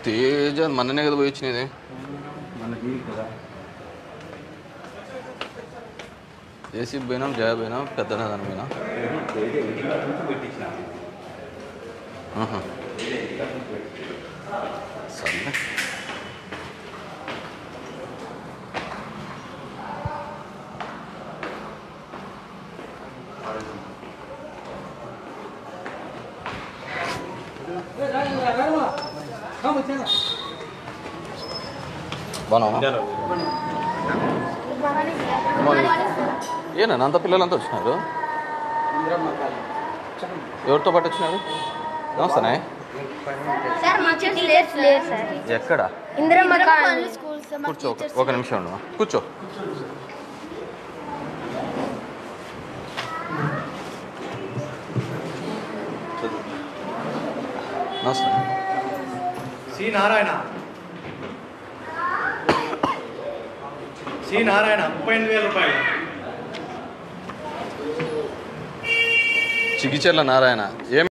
తేజ మొన్ననే కదా పోయి వచ్చినది మనకి కదా ఏసీ పోయినాం జయ పోయినాం పెద్ద దాని పోయినా ఇదే ఇంట్లో నుంచి పెట్టించిన ఆహా. ఇదే ఇంట్లో నుంచి పెట్టించిన సర్లే బాగున్నావా ఏనా అంత పిల్లలంతా వచ్చినారు ఎవరితో పాటు వచ్చినారు నమస్తేనే సార్ మా టీచర్స్ లేరు సార్ ఎక్కడ ఇందిరమ్మ కాలనీ స్కూల్స్ మా కూర్చో ఒక- టీచర్స్ ఒక నిమిషం ఉండు కూర్చో నమస్తే సి నారాయణ సి నారాయణ ముప్పై ఎనిమిది వేల రూపాయలు చిగిచెర్ల నారాయణ ఏం